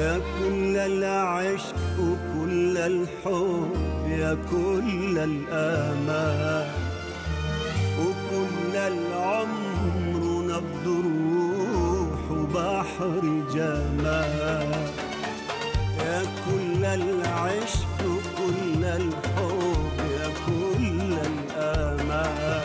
يا كل العشق وكل الحب يا كل الآمال وكل العمر نبض روح وبحر جمال يا كل العشق وكل الحب يا كل الآمال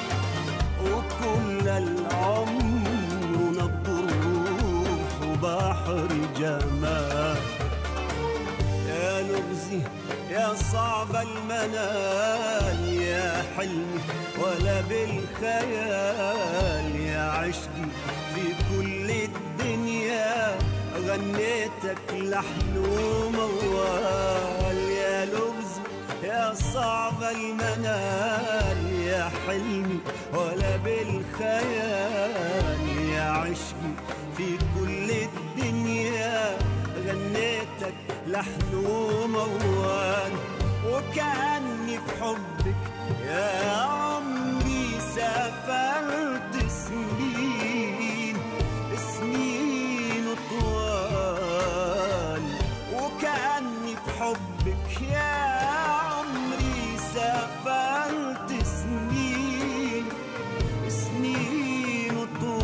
وكل العمر نبض الروح وبحر جمال يا لغزي يا صعب المنال يا حلمي ولا بالخيال يا عشقي في كل الدنيا غنيتك لحن وموال يا لغزي يا صعب المنال يا حلمي ولا بالخيال يا عشقي في كل الدنيا غنيتك لحن وموال وكأني في حبك يا عمري سافرت سنين سنين طوال وكأني في حبك يا عمري سافرت سنين سنين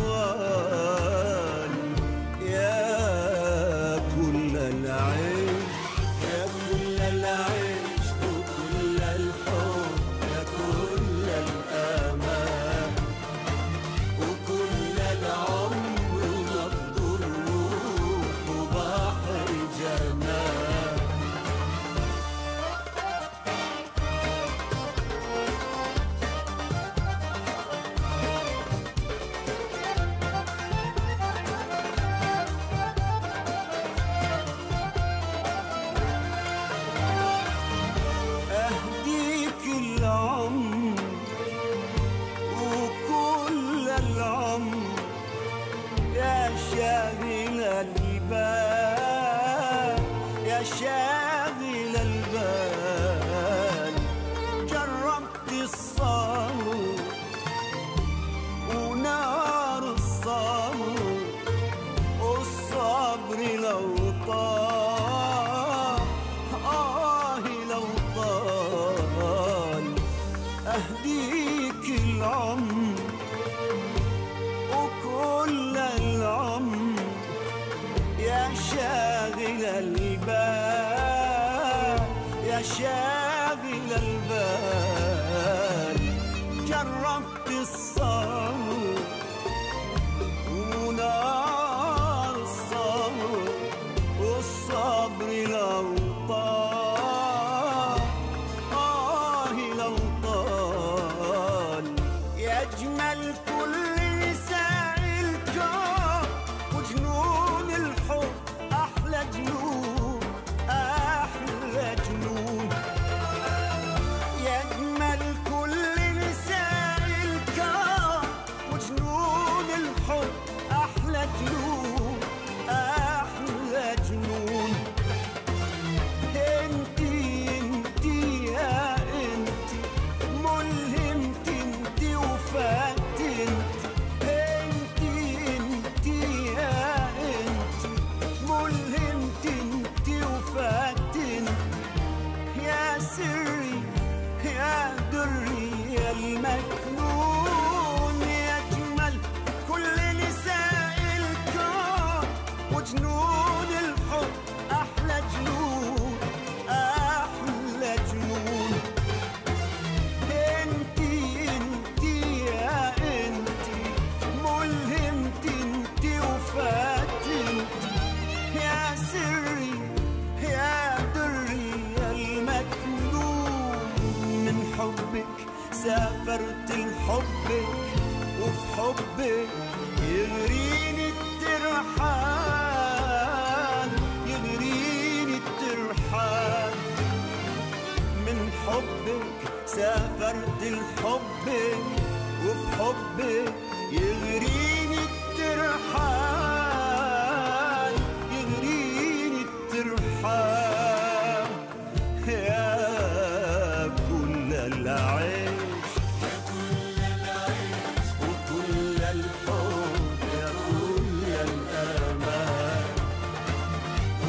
طوال يا كل العيش يا كل العيش وكل الحب يا كل الأمان وكل العمر نبض الروح وبحر جمال أهديك العمر وكل العمر يا شاغل البال يا شاغل البال جربت الصبر ونار الصبر والصبر لو طال آه لو طال أهديك العمر وكل العمر يا شاغل البال يا شاغل البال جربت الصبر ونار الصبر والصبر لو طال آه لو طال يجمل كل نساء الكون وجنون الحب أحلى جنون أحلى جنون يجمل كل نساء الكون وجنون الحب أحلى جنون أحلى جنون انتي انتي يا انتي ملهمت انتي وفات انتي انتي انتي يا انتي ملهمت انتي وفات انتي يا سري يا دري يا المكنون يا جمل كل نساء الكون وجنون الحب أحلى جنون أحلى جنون انتي انتي يا انتي ملهمت انتي وفات انتي يا سري يا دري يا المكنون من حبك سافرت لحبك وفي حبك يغريني الترحال يغريني الترحال من حبك سافرت لحبك وفي حبك يغريني الترحال يغريني الترحال يا كل العيش وكل الحب يا كل الأمان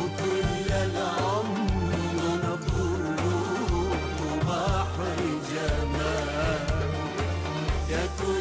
يا كل